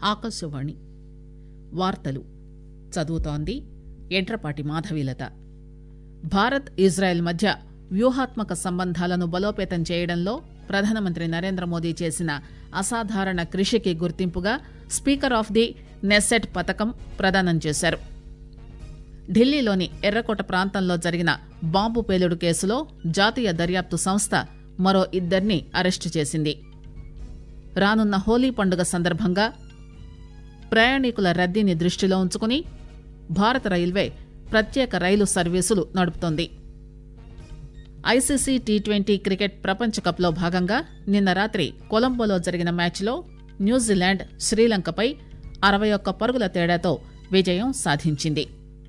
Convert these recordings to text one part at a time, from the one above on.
ఆకాశవాణి వార్తలు చదువుతోంది ఎంట్రపాటి మాధవీలత భారత్ ఇజ్రాయెల్ మధ్య వ్యూహాత్మక సంబంధాలను బలోపేతం చేయడంలో ప్రధానమంత్రి నరేంద్ర మోదీ చేసిన అసాధారణ కృషికి గుర్తింపుగా స్పీకర్ ఆఫ్ ది నెస్సెట్ పథకం ప్రదానం చేశారు ఢిల్లీలోని ఎర్రకోట ప్రాంతంలో జరిగిన బాంబు పేలుడు కేసులో జాతీయ దర్యాప్తు సంస్థ మరో ఇద్దరిని అరెస్టు చేసింది రానున్న హోలీ పండుగ సందర్భంగా ప్రయాణికుల రద్దీని దృష్టిలో ఉంచుకుని భారత రైల్వే ప్రత్యేక రైలు సర్వీసులు నడుపుతోంది ఐసీసీ టీ ట్వంటీ క్రికెట్ ప్రపంచ కప్లో భాగంగా నిన్న రాత్రి కొలంబోలో జరిగిన మ్యాచ్లో న్యూజిలాండ్ శ్రీలంకపై అరవై ఒక్క పరుగుల తేడాతో విజయం సాధించింది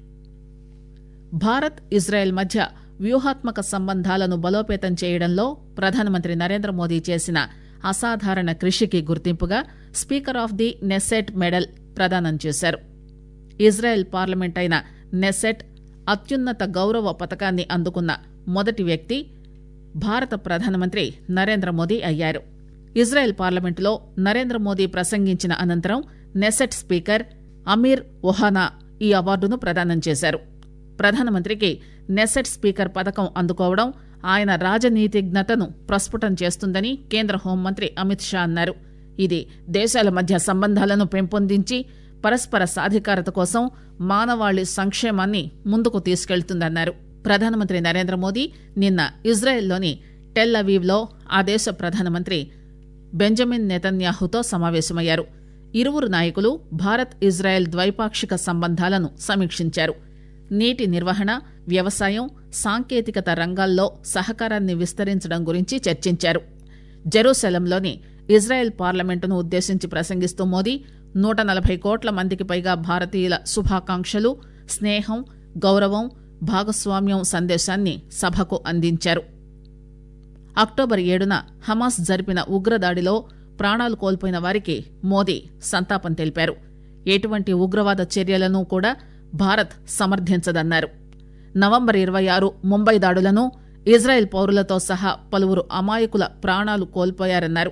భారత్ ఇజ్రాయెల్ మధ్య వ్యూహాత్మక సంబంధాలను బలోపేతం చేయడంలో ప్రధానమంత్రి నరేంద్ర మోదీ చేసిన అసాధారణ కృషికి గుర్తింపుగా speaker of the Knesset medal ప్రదానం చేశారు ఇజ్రాయెల్ పార్లమెంట్ అయిన నెసెట్ అత్యున్నత గౌరవ పథకాన్ని అందుకున్న మొదటి వ్యక్తి భారత ప్రధానమంత్రి నరేంద్ర మోదీ అయ్యారు ఇజ్రాయెల్ పార్లమెంటులో నరేంద్ర మోదీ ప్రసంగించిన అనంతరం నెసెట్ స్పీకర్ అమీర్ ఒహానా ఈ అవార్డును ప్రదానం చేశారు ప్రధానమంత్రికి నెసెట్ స్పీకర్ పథకం అందుకోవడం ఆయన రాజనీతిజ్ఞతను ప్రస్ఫుటం చేస్తుందని కేంద్ర హోంమంత్రి అమిత్ షా అన్నారు ఇది దేశాల మధ్య సంబంధాలను పెంపొందించి పరస్పర సాధికారత కోసం మానవాళి సంక్షేమాన్ని ముందుకు తీసుకెళ్తుందన్నారు ప్రధానమంత్రి నరేంద్ర మోదీ నిన్న ఇజ్రాయెల్లోని టెల్ అవీవ్లో ఆ దేశ ప్రధానమంత్రి బెంజమిన్ నెతన్యాహుతో సమావేశమయ్యారు ఇరువురు నాయకులు భారత్ ఇజ్రాయెల్ ద్వైపాక్షిక సంబంధాలను సమీక్షించారు నీటి నిర్వహణ వ్యవసాయం సాంకేతికత రంగాల్లో సహకారాన్ని విస్తరించడం గురించి చర్చించారు జెరూసలంలోని ఇజ్రాయెల్ పార్లమెంటును ఉద్దేశించి ప్రసంగిస్తూ మోదీ నూట నలభై కోట్ల మందికి పైగా భారతీయుల శుభాకాంక్షలు స్నేహం గౌరవం భాగస్వామ్యం సందేశాన్ని సభకు అందించారు అక్టోబర్ ఏడున హమాస్ జరిపిన ఉగ్రదాడిలో ప్రాణాలు కోల్పోయిన వారికి మోదీ సంతాపం తెలిపారు ఎటువంటి ఉగ్రవాద చర్యలను కూడా భారత్ సమర్థించదన్నారు నవంబర్ ఇరవై ఆరు ముంబై దాడులను ఇజ్రాయెల్ పౌరులతో సహా పలువురు అమాయకుల ప్రాణాలు కోల్పోయారన్నారు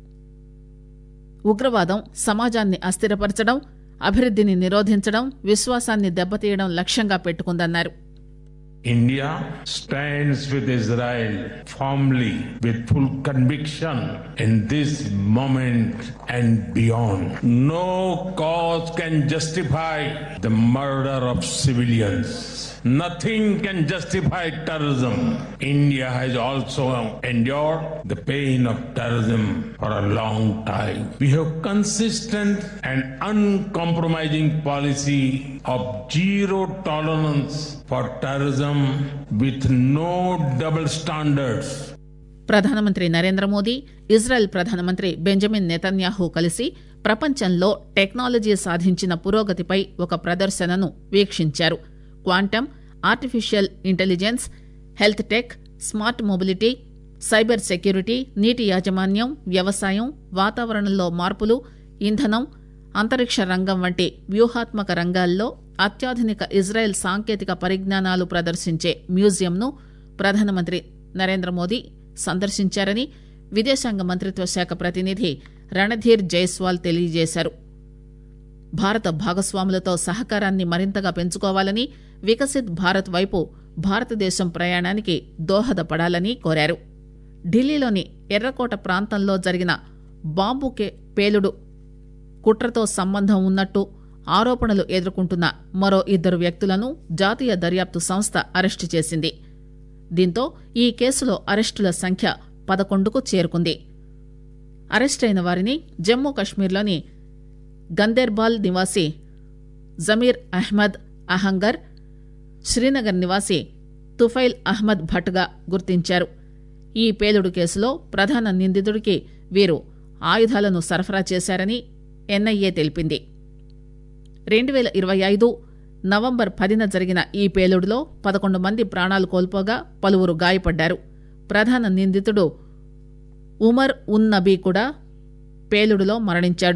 ఉగ్రవాదం సమాజాన్ని అస్థిరపరచడం అభివృద్దిని నిరోధించడం విశ్వాసాన్ని దెబ్బతీయడం లక్ష్యంగా పెట్టుకుందన్నారు India stands with Israel firmly with full conviction in this moment and beyond. No cause can justify the murder of civilians. Nothing can justify terrorism. India has also endured the pain of terrorism for a long time. We have consistent and uncompromising policy of zero tolerance for terrorism with no double standards. ప్రధానమంత్రి Narendra Modi Israel ప్రధానమంత్రి Benjamin Netanyahu కలిసి ప్రపంచంలో technology సాధించిన పురోగతిపై ఒక ప్రదర్శనను వీక్షించారు quantum artificial intelligence health tech smart mobility cyber security నీటి యాజమాన్యం వ్యవసాయం వాతావరణంలో మార్పులు ఇంధనం అంతరిక్ష రంగం వంటి వ్యూహాత్మక రంగాల్లో అత్యాధునిక ఇజ్రాయెల్ సాంకేతిక పరిజ్ఞానాలు ప్రదర్శించే మ్యూజియంను ప్రధానమంత్రి నరేంద్ర మోదీ సందర్శించారని విదేశాంగ మంత్రిత్వ శాఖ ప్రతినిధి రణధీర్ జైస్వాల్ తెలియజేశారు భారత భాగస్వాములతో సహకారాన్ని మరింతగా పెంచుకోవాలని వికసిత్ భారత్ వైపు భారతదేశం ప్రయాణానికి దోహదపడాలని కోరారు ఢిల్లీలోని ఎర్రకోట ప్రాంతంలో జరిగిన బాంబు పేలుడు కుట్రతో సంబంధం ఉన్నట్టు ఆరోపణలు ఎదుర్కొంటున్న మరో ఇద్దరు వ్యక్తులను జాతీయ దర్యాప్తు సంస్థ అరెస్టు చేసింది దీంతో ఈ కేసులో అరెస్టుల సంఖ్య పదకొండుకు చేరుకుంది అరెస్టైన వారిని జమ్మూ కశ్మీర్లోని గందేర్బాల్ నివాసి జమీర్ అహ్మద్ అహంగర్ శ్రీనగర్ నివాసి తుఫైల్ అహ్మద్ భట్గా గుర్తించారు ఈ పేలుడు కేసులో ప్రధాన నిందితుడికి వీరు ఆయుధాలను సరఫరా చేశారని ఎన్ఐఏ తెలిపింది రెండు వేల ఇరవై ఐదు నవంబర్ పదిన జరిగిన ఈ పేలుడులో పదకొండు మంది ప్రాణాలు కోల్పోగా పలువురు గాయపడ్డారు ప్రధాన నిందితుడు ఉమర్ ఉన్ నబీ కూడా పేలుడులో మరణించాడు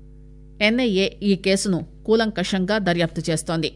ఎన్ఐఏ ఈ కేసును కూలంకషంగా దర్యాప్తు చేస్తోంది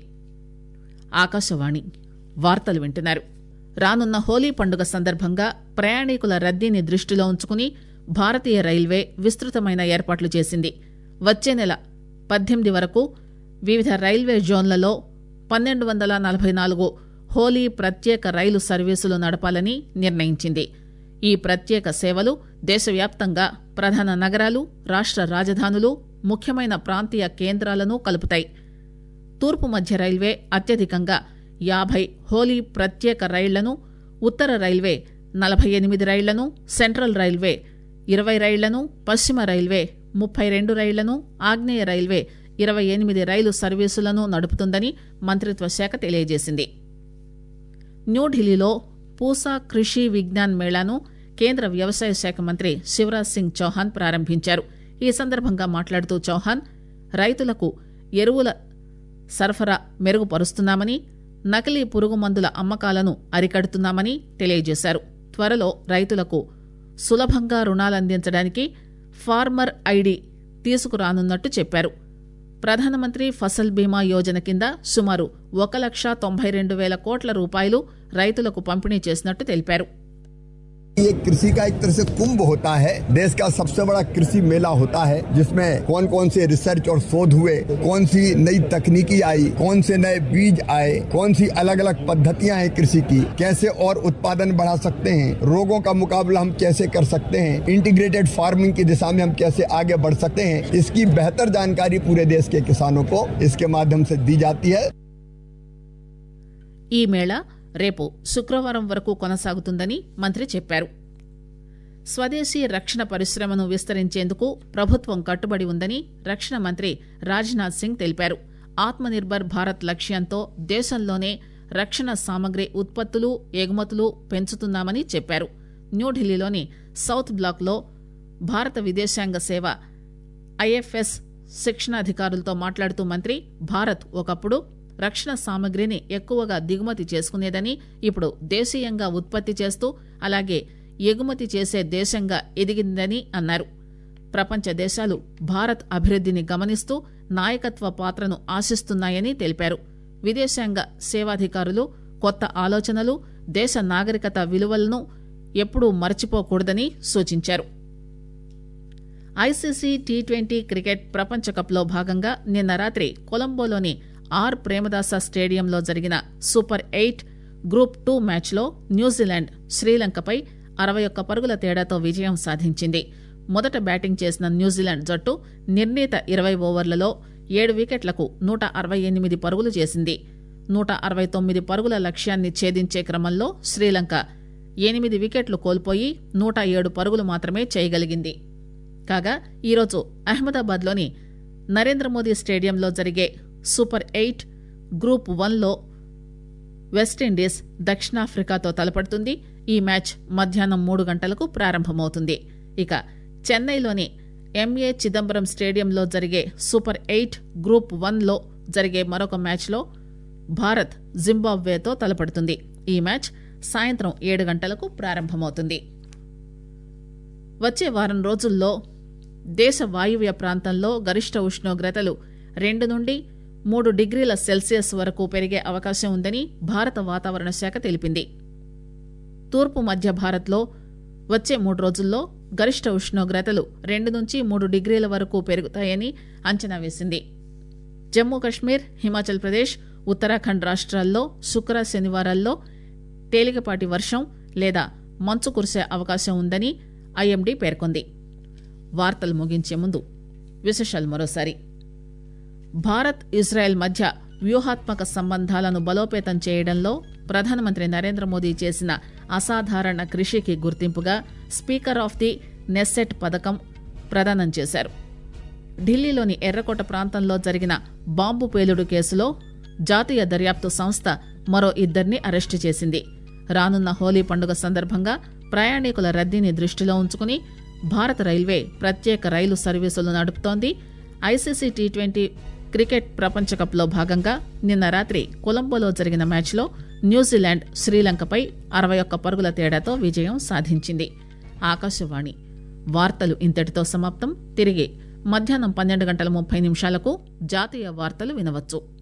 ఆకాశవాణి వార్తలు వింటున్నారు రానున్న హోలీ పండుగ సందర్భంగా ప్రయాణికుల రద్దీని దృష్టిలో ఉంచుకుని భారతీయ రైల్వే విస్తృతమైన ఏర్పాట్లు చేసింది వచ్చే నెల పద్దెనిమిది వరకు వివిధ రైల్వే జోన్లలో పన్నెండు వందల నలభై నాలుగు హోలీ ప్రత్యేక రైలు సర్వీసులు నడపాలని నిర్ణయించింది ఈ ప్రత్యేక సేవలు దేశవ్యాప్తంగా ప్రధాన నగరాలు రాష్ట రాజధానులు ముఖ్యమైన ప్రాంతీయ కేంద్రాలను కలుపుతాయి తూర్పు మధ్య రైల్వే అత్యధికంగా యాభై హోలీ ప్రత్యేక రైళ్లను ఉత్తర రైల్వే నలభై ఎనిమిది రైళ్లను సెంట్రల్ రైల్వే ఇరవై రైళ్లను పశ్చిమ రైల్వే ముప్పై రెండు రైళ్లను ఆగ్నేయ రైల్వే ఇరవై ఎనిమిది రైలు సర్వీసులను నడుపుతుందని మంత్రిత్వ శాఖ తెలియజేసింది న్యూఢిల్లీలో పూసా కృషి విజ్ఞాన్ మేళాను కేంద్ర వ్యవసాయ శాఖ మంత్రి శివరాజ్ సింగ్ చౌహాన్ ప్రారంభించారు ఈ సందర్భంగా మాట్లాడుతూ చౌహాన్ రైతులకు ఎరువుల సరఫరా మెరుగుపరుస్తున్నామని నకిలీ పురుగు మందుల అమ్మకాలను అరికడుతున్నామని తెలియజేశారు త్వరలో రైతులకు సులభంగా రుణాలందించడానికి ఫార్మర్ ఐడి తీసుకురానున్నట్టు చెప్పారు ప్రధానమంత్రి ఫసల్ బీమా యోజన కింద సుమారు ఒక లక్ష తొంభై రెండు వేల కోట్ల రూపాయలు రైతులకు పంపిణీ చేసినట్టు తెలిపారు ये कृषि का एक तरह से कुंभ होता है देश का सबसे बड़ा कृषि मेला होता है जिसमें कौन कौन से रिसर्च और शोध हुए कौन सी नई तकनीकी आई कौन से नए बीज आए कौन सी अलग अलग पद्धतियां हैं कृषि की कैसे और उत्पादन बढ़ा सकते हैं रोगों का मुकाबला हम कैसे कर सकते हैं इंटीग्रेटेड फार्मिंग की दिशा में हम कैसे आगे बढ़ सकते हैं इसकी बेहतर जानकारी पूरे देश के किसानों को इसके माध्यम से दी जाती है ఈ మేళా రేపు శుక్రవారం వరకు కొనసాగుతుందని మంత్రి చెప్పారు స్వదేశీ రక్షణ పరిశ్రమను విస్తరించేందుకు ప్రభుత్వం కట్టుబడి ఉందని రక్షణ మంత్రి రాజ్నాథ్ సింగ్ తెలిపారు ఆత్మనిర్భర్ భారత్ లక్ష్యంతో దేశంలోనే రక్షణ సామగ్రి ఉత్పత్తులు ఎగుమతులు పెంచుతున్నామని చెప్పారు న్యూఢిల్లీలోని సౌత్ బ్లాక్లో భారత విదేశాంగ సేవ ఐఎఫ్ఎస్ శిక్షణాధికారులతో మాట్లాడుతూ మంత్రి భారత్ ఒకప్పుడు రక్షణ సామగ్రిని ఎక్కువగా దిగుమతి చేసుకునేదని ఇప్పుడు దేశీయంగా ఉత్పత్తి చేస్తూ అలాగే ఎగుమతి చేసే దేశంగా ఎదిగిందని అన్నారు ప్రపంచ దేశాలు భారత్ అభివృద్దిని గమనిస్తూ నాయకత్వ పాత్రను ఆశిస్తున్నాయని తెలిపారు విదేశాంగ సేవాధికారులు కొత్త ఆలోచనలు దేశ నాగరికత విలువలను ఎప్పుడూ మర్చిపోకూడదని సూచించారు ఐసీసీ టీ ట్వంటీ క్రికెట్ ప్రపంచ కప్లో భాగంగా నిన్న రాత్రి కొలంబోలోని ఆర్ ప్రేమదాస స్టేడియంలో జరిగిన సూపర్ ఎయిట్ గ్రూప్ టూ మ్యాచ్లో న్యూజిలాండ్ శ్రీలంకపై అరవై ఒక్క పరుగుల తేడాతో విజయం సాధించింది మొదట బ్యాటింగ్ చేసిన న్యూజిలాండ్ జట్టు నిర్ణీత ఇరవై ఓవర్లలో ఏడు వికెట్లకు నూట అరవై ఎనిమిది పరుగులు చేసింది నూట అరవై తొమ్మిది పరుగుల లక్ష్యాన్ని ఛేదించే క్రమంలో శ్రీలంక ఎనిమిది వికెట్లు కోల్పోయి నూట ఏడు పరుగులు మాత్రమే చేయగలిగింది కాగా ఈరోజు అహ్మదాబాద్లోని నరేంద్ర మోదీ స్టేడియంలో జరిగే సూపర్ ఎయిట్ గ్రూప్ వన్లో వెస్టిండీస్ దక్షిణాఫ్రికాతో తలపడుతుంది ఈ మ్యాచ్ మధ్యాహ్నం మూడు గంటలకు ప్రారంభమవుతుంది ఇక చెన్నైలోని ఎంఏ చిదంబరం స్టేడియంలో జరిగే సూపర్ ఎయిట్ గ్రూప్ వన్లో జరిగే మరొక మ్యాచ్లో భారత్ జింబాబ్వేతో తలపడుతుంది ఈ మ్యాచ్ సాయంత్రం ఏడు గంటలకు ప్రారంభమవుతుంది వచ్చే వారం రోజుల్లో దేశ వాయువ్య ప్రాంతంలో గరిష్ట ఉష్ణోగ్రతలు రెండు నుండి మూడు డిగ్రీల సెల్సియస్ వరకు పెరిగే అవకాశం ఉందని భారత వాతావరణ శాఖ తెలిపింది తూర్పు మధ్య భారత్లో వచ్చే మూడు రోజుల్లో గరిష్ట ఉష్ణోగ్రతలు రెండు నుంచి మూడు డిగ్రీల వరకు పెరుగుతాయని అంచనా వేసింది జమ్మూ కశ్మీర్ హిమాచల్ ప్రదేశ్ ఉత్తరాఖండ్ రాష్ట్రాల్లో శుక్ర శనివారాల్లో తేలికపాటి వర్షం లేదా మంచు కురిసే అవకాశం ఉందని ఐఎండీ పేర్కొంది వార్తలు ముగించే ముందు విశేషాలు మరోసారి భారత్ ఇజ్రాయెల్ మధ్య వ్యూహాత్మక సంబంధాలను బలోపేతం చేయడంలో ప్రధానమంత్రి నరేంద్ర మోదీ చేసిన అసాధారణ కృషికి గుర్తింపుగా స్పీకర్ ఆఫ్ ది నెస్సెట్ పథకం ప్రదానం చేశారు ఢిల్లీలోని ఎర్రకోట ప్రాంతంలో జరిగిన బాంబు పేలుడు కేసులో జాతీయ దర్యాప్తు సంస్థ మరో ఇద్దరిని అరెస్టు చేసింది రానున్న హోలీ పండుగ సందర్భంగా ప్రయాణికుల రద్దీని దృష్టిలో ఉంచుకుని భారత రైల్వే ప్రత్యేక రైలు సర్వీసులు నడుపుతోంది ఐసీసీ టీ ట్వంటీ క్రికెట్ ప్రపంచ కప్లో భాగంగా నిన్న రాత్రి కొలంబోలో జరిగిన మ్యాచ్లో న్యూజిలాండ్ శ్రీలంకపై అరవై ఒక్క పరుగుల తేడాతో విజయం సాధించింది ఆకాశవాణి వార్తలు ఇంతటితో సమాప్తం తిరిగి మధ్యాహ్నం పన్నెండు గంటల ముప్పై నిమిషాలకు జాతీయ వార్తలు వినవచ్చు